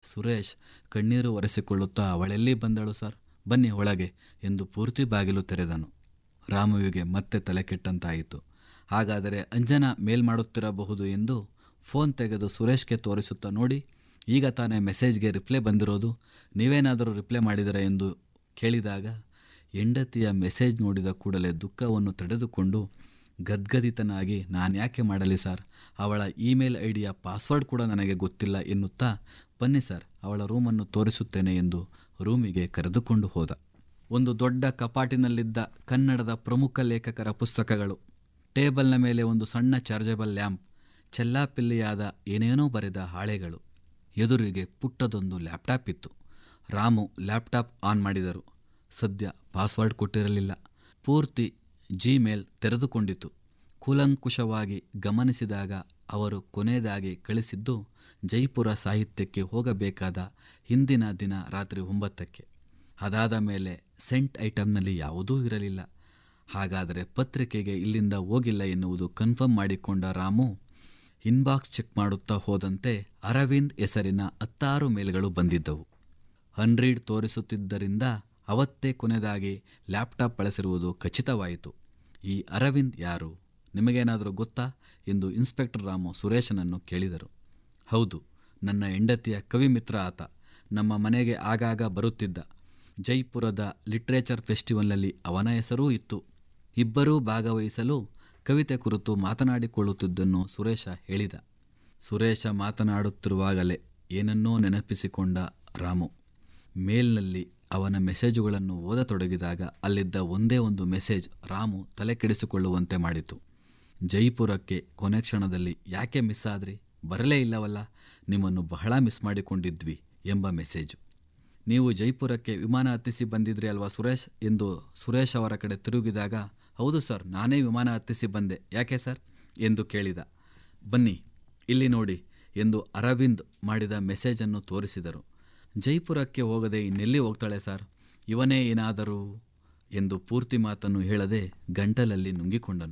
ಸುರೇಶ್ ಕಣ್ಣೀರು ಒರೆಸಿಕೊಳ್ಳುತ್ತಾ ಅವಳೆಲ್ಲಿ ಬಂದಳು ಸರ್ ಬನ್ನಿ ಒಳಗೆ ಎಂದು ಪೂರ್ತಿ ಬಾಗಿಲು ತೆರೆದನು ರಾಮುವಿಗೆ ಮತ್ತೆ ತಲೆ ಕೆಟ್ಟಂತಾಯಿತು ಹಾಗಾದರೆ ಅಂಜನಾ ಮೇಲ್ ಮಾಡುತ್ತಿರಬಹುದು ಎಂದು ಫೋನ್ ತೆಗೆದು ಸುರೇಶ್ಗೆ ತೋರಿಸುತ್ತಾ ನೋಡಿ ಈಗ ತಾನೇ ಮೆಸೇಜ್ಗೆ ರಿಪ್ಲೈ ಬಂದಿರೋದು ನೀವೇನಾದರೂ ರಿಪ್ಲೈ ಮಾಡಿದರಾ ಎಂದು ಕೇಳಿದಾಗ ಹೆಂಡತಿಯ ಮೆಸೇಜ್ ನೋಡಿದ ಕೂಡಲೇ ದುಃಖವನ್ನು ತಡೆದುಕೊಂಡು ಗದ್ಗದಿತನಾಗಿ ನಾನು ಯಾಕೆ ಮಾಡಲಿ ಸರ್ ಅವಳ ಇಮೇಲ್ ಐ ಡಿಯ ಪಾಸ್ವರ್ಡ್ ಕೂಡ ನನಗೆ ಗೊತ್ತಿಲ್ಲ ಎನ್ನುತ್ತಾ ಬನ್ನಿ ಸರ್ ಅವಳ ರೂಮನ್ನು ತೋರಿಸುತ್ತೇನೆ ಎಂದು ರೂಮಿಗೆ ಕರೆದುಕೊಂಡು ಹೋದ ಒಂದು ದೊಡ್ಡ ಕಪಾಟಿನಲ್ಲಿದ್ದ ಕನ್ನಡದ ಪ್ರಮುಖ ಲೇಖಕರ ಪುಸ್ತಕಗಳು ಟೇಬಲ್ನ ಮೇಲೆ ಒಂದು ಸಣ್ಣ ಚಾರ್ಜಬಲ್ ಲ್ಯಾಂಪ್ ಚೆಲ್ಲಾಪಿಲ್ಲಿಯಾದ ಏನೇನೋ ಬರೆದ ಹಾಳೆಗಳು ಎದುರಿಗೆ ಪುಟ್ಟದೊಂದು ಲ್ಯಾಪ್ಟಾಪ್ ಇತ್ತು ರಾಮು ಲ್ಯಾಪ್ಟಾಪ್ ಆನ್ ಮಾಡಿದರು ಸದ್ಯ ಪಾಸ್ವರ್ಡ್ ಕೊಟ್ಟಿರಲಿಲ್ಲ ಪೂರ್ತಿ ಜಿಮೇಲ್ ತೆರೆದುಕೊಂಡಿತು ಕೂಲಂಕುಷವಾಗಿ ಗಮನಿಸಿದಾಗ ಅವರು ಕೊನೆಯದಾಗಿ ಕಳಿಸಿದ್ದು ಜೈಪುರ ಸಾಹಿತ್ಯಕ್ಕೆ ಹೋಗಬೇಕಾದ ಹಿಂದಿನ ದಿನ ರಾತ್ರಿ ಒಂಬತ್ತಕ್ಕೆ ಅದಾದ ಮೇಲೆ ಸೆಂಟ್ ಐಟಮ್ನಲ್ಲಿ ಯಾವುದೂ ಇರಲಿಲ್ಲ ಹಾಗಾದರೆ ಪತ್ರಿಕೆಗೆ ಇಲ್ಲಿಂದ ಹೋಗಿಲ್ಲ ಎನ್ನುವುದು ಕನ್ಫರ್ಮ್ ಮಾಡಿಕೊಂಡ ರಾಮು ಇನ್ಬಾಕ್ಸ್ ಚೆಕ್ ಮಾಡುತ್ತಾ ಹೋದಂತೆ ಅರವಿಂದ್ ಹೆಸರಿನ ಹತ್ತಾರು ಮೇಲ್ಗಳು ಬಂದಿದ್ದವು ಹಂಡ್ರೀಡ್ ತೋರಿಸುತ್ತಿದ್ದರಿಂದ ಅವತ್ತೇ ಕೊನೆಯದಾಗಿ ಲ್ಯಾಪ್ಟಾಪ್ ಬಳಸಿರುವುದು ಖಚಿತವಾಯಿತು ಈ ಅರವಿಂದ್ ಯಾರು ನಿಮಗೇನಾದರೂ ಗೊತ್ತಾ ಎಂದು ಇನ್ಸ್ಪೆಕ್ಟರ್ ರಾಮು ಸುರೇಶನನ್ನು ಕೇಳಿದರು ಹೌದು ನನ್ನ ಹೆಂಡತಿಯ ಕವಿಮಿತ್ರ ಆತ ನಮ್ಮ ಮನೆಗೆ ಆಗಾಗ ಬರುತ್ತಿದ್ದ ಜೈಪುರದ ಲಿಟ್ರೇಚರ್ ಫೆಸ್ಟಿವಲ್ನಲ್ಲಿ ಅವನ ಹೆಸರೂ ಇತ್ತು ಇಬ್ಬರೂ ಭಾಗವಹಿಸಲು ಕವಿತೆ ಕುರಿತು ಮಾತನಾಡಿಕೊಳ್ಳುತ್ತಿದ್ದನ್ನು ಸುರೇಶ ಹೇಳಿದ ಸುರೇಶ ಮಾತನಾಡುತ್ತಿರುವಾಗಲೇ ಏನನ್ನೋ ನೆನಪಿಸಿಕೊಂಡ ರಾಮು ಮೇಲ್ನಲ್ಲಿ ಅವನ ಮೆಸೇಜುಗಳನ್ನು ಓದತೊಡಗಿದಾಗ ಅಲ್ಲಿದ್ದ ಒಂದೇ ಒಂದು ಮೆಸೇಜ್ ರಾಮು ತಲೆ ಕೆಡಿಸಿಕೊಳ್ಳುವಂತೆ ಮಾಡಿತು ಜೈಪುರಕ್ಕೆ ಕೊನೆ ಕ್ಷಣದಲ್ಲಿ ಯಾಕೆ ಮಿಸ್ ಆದ್ರಿ ಬರಲೇ ಇಲ್ಲವಲ್ಲ ನಿಮ್ಮನ್ನು ಬಹಳ ಮಿಸ್ ಮಾಡಿಕೊಂಡಿದ್ವಿ ಎಂಬ ಮೆಸೇಜು ನೀವು ಜೈಪುರಕ್ಕೆ ವಿಮಾನ ಹತ್ತಿಸಿ ಬಂದಿದ್ರಿ ಅಲ್ವಾ ಸುರೇಶ್ ಎಂದು ಸುರೇಶ್ ಅವರ ಕಡೆ ತಿರುಗಿದಾಗ ಹೌದು ಸರ್ ನಾನೇ ವಿಮಾನ ಹತ್ತಿಸಿ ಬಂದೆ ಯಾಕೆ ಸರ್ ಎಂದು ಕೇಳಿದ ಬನ್ನಿ ಇಲ್ಲಿ ನೋಡಿ ಎಂದು ಅರವಿಂದ್ ಮಾಡಿದ ಮೆಸೇಜನ್ನು ತೋರಿಸಿದರು ಜೈಪುರಕ್ಕೆ ಹೋಗದೆ ಇನ್ನೆಲ್ಲಿ ಹೋಗ್ತಾಳೆ ಸರ್ ಇವನೇ ಏನಾದರೂ ಎಂದು ಪೂರ್ತಿ ಮಾತನ್ನು ಹೇಳದೆ ಗಂಟಲಲ್ಲಿ ನುಂಗಿಕೊಂಡನು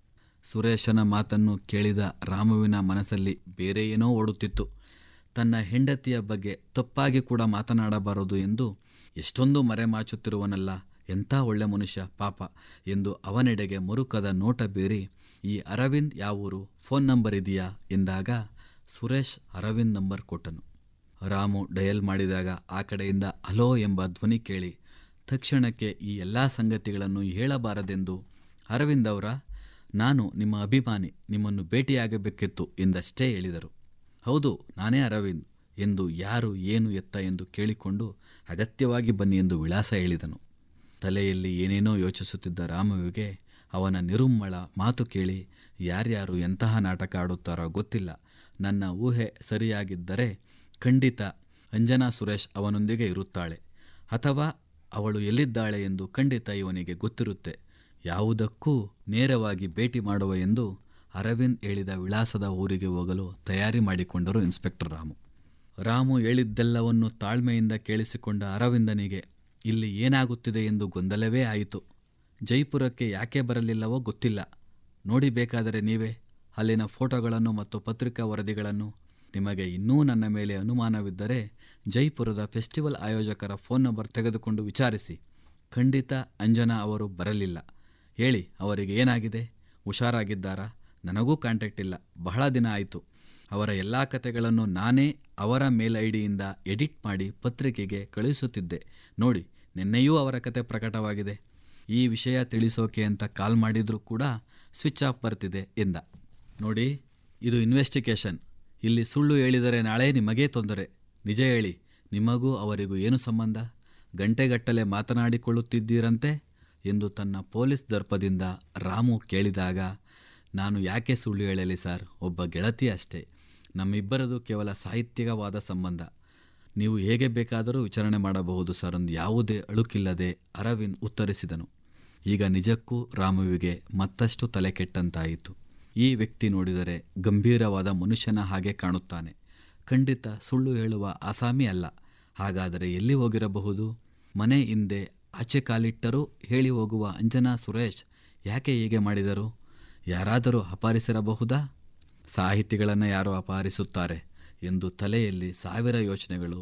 ಸುರೇಶನ ಮಾತನ್ನು ಕೇಳಿದ ರಾಮುವಿನ ಮನಸ್ಸಲ್ಲಿ ಬೇರೆ ಏನೋ ಓಡುತ್ತಿತ್ತು ತನ್ನ ಹೆಂಡತಿಯ ಬಗ್ಗೆ ತಪ್ಪಾಗಿ ಕೂಡ ಮಾತನಾಡಬಾರದು ಎಂದು ಎಷ್ಟೊಂದು ಮರೆಮಾಚುತ್ತಿರುವನಲ್ಲ ಎಂಥ ಒಳ್ಳೆ ಮನುಷ್ಯ ಪಾಪ ಎಂದು ಅವನೆಡೆಗೆ ಮರುಕದ ನೋಟ ಬೀರಿ ಈ ಅರವಿಂದ್ ಯಾವೂರು ಫೋನ್ ನಂಬರ್ ಇದೆಯಾ ಎಂದಾಗ ಸುರೇಶ್ ಅರವಿಂದ್ ನಂಬರ್ ಕೊಟ್ಟನು ರಾಮು ಡಯಲ್ ಮಾಡಿದಾಗ ಆ ಕಡೆಯಿಂದ ಹಲೋ ಎಂಬ ಧ್ವನಿ ಕೇಳಿ ತಕ್ಷಣಕ್ಕೆ ಈ ಎಲ್ಲ ಸಂಗತಿಗಳನ್ನು ಹೇಳಬಾರದೆಂದು ಅರವಿಂದ್ ಅವರ ನಾನು ನಿಮ್ಮ ಅಭಿಮಾನಿ ನಿಮ್ಮನ್ನು ಭೇಟಿಯಾಗಬೇಕಿತ್ತು ಎಂದಷ್ಟೇ ಹೇಳಿದರು ಹೌದು ನಾನೇ ಅರವಿಂದ್ ಎಂದು ಯಾರು ಏನು ಎತ್ತ ಎಂದು ಕೇಳಿಕೊಂಡು ಅಗತ್ಯವಾಗಿ ಬನ್ನಿ ಎಂದು ವಿಳಾಸ ಹೇಳಿದನು ತಲೆಯಲ್ಲಿ ಏನೇನೋ ಯೋಚಿಸುತ್ತಿದ್ದ ರಾಮುವಿಗೆ ಅವನ ನಿರುಮ್ಮಳ ಮಾತು ಕೇಳಿ ಯಾರ್ಯಾರು ಎಂತಹ ನಾಟಕ ಆಡುತ್ತಾರೋ ಗೊತ್ತಿಲ್ಲ ನನ್ನ ಊಹೆ ಸರಿಯಾಗಿದ್ದರೆ ಖಂಡಿತ ಅಂಜನಾ ಸುರೇಶ್ ಅವನೊಂದಿಗೆ ಇರುತ್ತಾಳೆ ಅಥವಾ ಅವಳು ಎಲ್ಲಿದ್ದಾಳೆ ಎಂದು ಖಂಡಿತ ಇವನಿಗೆ ಗೊತ್ತಿರುತ್ತೆ ಯಾವುದಕ್ಕೂ ನೇರವಾಗಿ ಭೇಟಿ ಮಾಡುವ ಎಂದು ಅರವಿಂದ್ ಹೇಳಿದ ವಿಳಾಸದ ಊರಿಗೆ ಹೋಗಲು ತಯಾರಿ ಮಾಡಿಕೊಂಡರು ಇನ್ಸ್ಪೆಕ್ಟರ್ ರಾಮು ರಾಮು ಹೇಳಿದ್ದೆಲ್ಲವನ್ನು ತಾಳ್ಮೆಯಿಂದ ಕೇಳಿಸಿಕೊಂಡ ಅರವಿಂದನಿಗೆ ಇಲ್ಲಿ ಏನಾಗುತ್ತಿದೆ ಎಂದು ಗೊಂದಲವೇ ಆಯಿತು ಜೈಪುರಕ್ಕೆ ಯಾಕೆ ಬರಲಿಲ್ಲವೋ ಗೊತ್ತಿಲ್ಲ ನೋಡಿ ಬೇಕಾದರೆ ನೀವೇ ಅಲ್ಲಿನ ಫೋಟೋಗಳನ್ನು ಮತ್ತು ಪತ್ರಿಕಾ ವರದಿಗಳನ್ನು ನಿಮಗೆ ಇನ್ನೂ ನನ್ನ ಮೇಲೆ ಅನುಮಾನವಿದ್ದರೆ ಜೈಪುರದ ಫೆಸ್ಟಿವಲ್ ಆಯೋಜಕರ ಫೋನ್ ನಂಬರ್ ತೆಗೆದುಕೊಂಡು ವಿಚಾರಿಸಿ ಖಂಡಿತ ಅಂಜನಾ ಅವರು ಬರಲಿಲ್ಲ ಹೇಳಿ ಅವರಿಗೆ ಏನಾಗಿದೆ ಹುಷಾರಾಗಿದ್ದಾರಾ ನನಗೂ ಕಾಂಟ್ಯಾಕ್ಟ್ ಇಲ್ಲ ಬಹಳ ದಿನ ಆಯಿತು ಅವರ ಎಲ್ಲ ಕತೆಗಳನ್ನು ನಾನೇ ಅವರ ಮೇಲ್ ಐ ಡಿಯಿಂದ ಎಡಿಟ್ ಮಾಡಿ ಪತ್ರಿಕೆಗೆ ಕಳುಹಿಸುತ್ತಿದ್ದೆ ನೋಡಿ ನಿನ್ನೆಯೂ ಅವರ ಕತೆ ಪ್ರಕಟವಾಗಿದೆ ಈ ವಿಷಯ ತಿಳಿಸೋಕೆ ಅಂತ ಕಾಲ್ ಮಾಡಿದರೂ ಕೂಡ ಸ್ವಿಚ್ ಆಫ್ ಬರ್ತಿದೆ ಎಂದ ನೋಡಿ ಇದು ಇನ್ವೆಸ್ಟಿಗೇಷನ್ ಇಲ್ಲಿ ಸುಳ್ಳು ಹೇಳಿದರೆ ನಾಳೆ ನಿಮಗೇ ತೊಂದರೆ ನಿಜ ಹೇಳಿ ನಿಮಗೂ ಅವರಿಗೂ ಏನು ಸಂಬಂಧ ಗಂಟೆಗಟ್ಟಲೆ ಮಾತನಾಡಿಕೊಳ್ಳುತ್ತಿದ್ದೀರಂತೆ ಎಂದು ತನ್ನ ಪೊಲೀಸ್ ದರ್ಪದಿಂದ ರಾಮು ಕೇಳಿದಾಗ ನಾನು ಯಾಕೆ ಸುಳ್ಳು ಹೇಳಲಿ ಸರ್ ಒಬ್ಬ ಗೆಳತಿ ಅಷ್ಟೇ ನಮ್ಮಿಬ್ಬರದು ಕೇವಲ ಸಾಹಿತ್ಯಿಕವಾದ ಸಂಬಂಧ ನೀವು ಹೇಗೆ ಬೇಕಾದರೂ ವಿಚಾರಣೆ ಮಾಡಬಹುದು ಸರ್ ಒಂದು ಯಾವುದೇ ಅಳುಕಿಲ್ಲದೆ ಅರವಿಂದ್ ಉತ್ತರಿಸಿದನು ಈಗ ನಿಜಕ್ಕೂ ರಾಮುವಿಗೆ ಮತ್ತಷ್ಟು ತಲೆ ಕೆಟ್ಟಂತಾಯಿತು ಈ ವ್ಯಕ್ತಿ ನೋಡಿದರೆ ಗಂಭೀರವಾದ ಮನುಷ್ಯನ ಹಾಗೆ ಕಾಣುತ್ತಾನೆ ಖಂಡಿತ ಸುಳ್ಳು ಹೇಳುವ ಆಸಾಮಿ ಅಲ್ಲ ಹಾಗಾದರೆ ಎಲ್ಲಿ ಹೋಗಿರಬಹುದು ಮನೆ ಹಿಂದೆ ಆಚೆ ಕಾಲಿಟ್ಟರೂ ಹೇಳಿ ಹೋಗುವ ಅಂಜನಾ ಸುರೇಶ್ ಯಾಕೆ ಹೀಗೆ ಮಾಡಿದರು ಯಾರಾದರೂ ಅಪಹರಿಸಿರಬಹುದಾ ಸಾಹಿತಿಗಳನ್ನು ಯಾರೋ ಅಪಹರಿಸುತ್ತಾರೆ ಎಂದು ತಲೆಯಲ್ಲಿ ಸಾವಿರ ಯೋಚನೆಗಳು